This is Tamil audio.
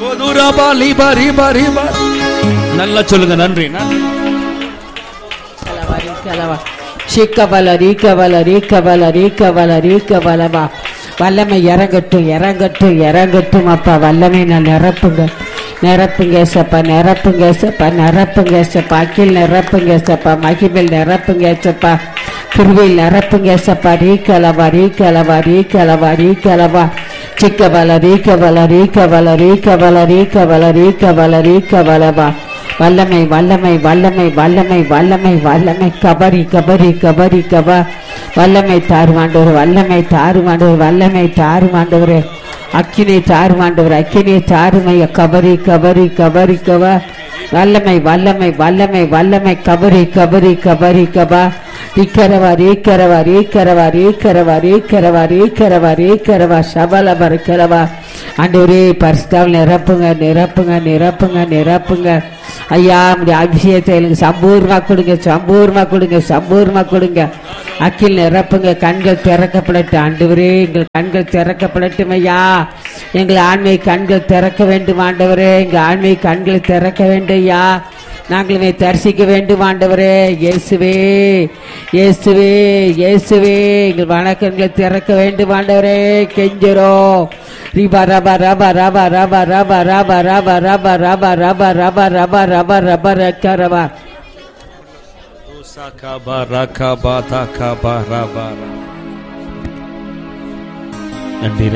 ஓதுரபா லிபா ரிபா ரிபா நல்லா சொல்லுங்க நன்றி நன்றி கலவா கலவா ஷிக்கபல ரீக்கபல ரீக்கபல ரீக்கபல ரீக்கபலவா வல்லமை இறங்கட்டும் இறங்கட்டும் இறங்கட்டும் அப்பா வல்லமை நான் நிரப்புங்க நிரப்புங்க ஏசப்பா நிரப்புங்க ஏசப்பா நிரப்புங்க ஏசப்பா அக்கில் நிரப்புங்க ஏசப்பா மகிமில் நிரப்புங்க ஏசப்பா கிருவில் நிரப்புங்க ஏசப்பா ரீக்கலவா ரீக்கலவா ரீக்கலவா ரீக்கலவா சிக்கபல ரீக்கபல ரீக்கபல ரீக்கபல ரீக்கபல ரீக்கபல ரீக்கபலவா வல்லமை வல்லமை வல்லமை வல்லமை வல்லமை வல்லமை கபரி கபரி கபரி கபா வல்லமை தாருமாண்டவர் வல்லமை தாருமாண்டவர் வல்லமை தாருமாண்டவர் அக்கினை தாருமாண்டவர் அக்கினை தாருமைய கபரி கபரி கபரி கபா வல்லமை வல்லமை வல்லமை வல்லமை கபரி கபரி கபரி கபா ரீக்கரவா ரீக்கரவா ரீக்கரவா ரீக்கரவா ரீக்கரவா ரீக்கரவா ரீக்கரவா சபல பறக்கிறவா ஆண்டவரே பரிசுத்தாவில் நிரப்புங்க நிரப்புங்க நிரப்புங்க நிரப்புங்க ஐயா உடைய அபிஷேகத்தை எனக்கு சம்பூர்மா கொடுங்க சம்பூர்மா கொடுங்க சம்பூர்மா கொடுங்க அக்கில் நிரப்புங்க கண்கள் திறக்கப்படட்டும் ஆண்டவரே எங்கள் கண்கள் திறக்கப்படட்டும் ஐயா எங்கள் ஆண்மை கண்கள் திறக்க வேண்டும் ஆண்டவரே எங்கள் ஆண்மை கண்கள் திறக்க வேண்டும் ஐயா நாங்கள் இதை தரிசிக்க வேண்டும் ஆண்டவரே இயேசுவே இயேசுவே இயேசுவே எங்கள் வணக்கங்களை திறக்க வேண்டும் ஆண்டவரே கெஞ்சிரோ ரிபா ரபா ரபா ரபா ரபா ரபா ரபா ரபா ரபா ரபா ரபா ரபா ரபா ரபா ரபா ரக்கா ரபா சகபா ரகபா தகபா ரபா நன்றி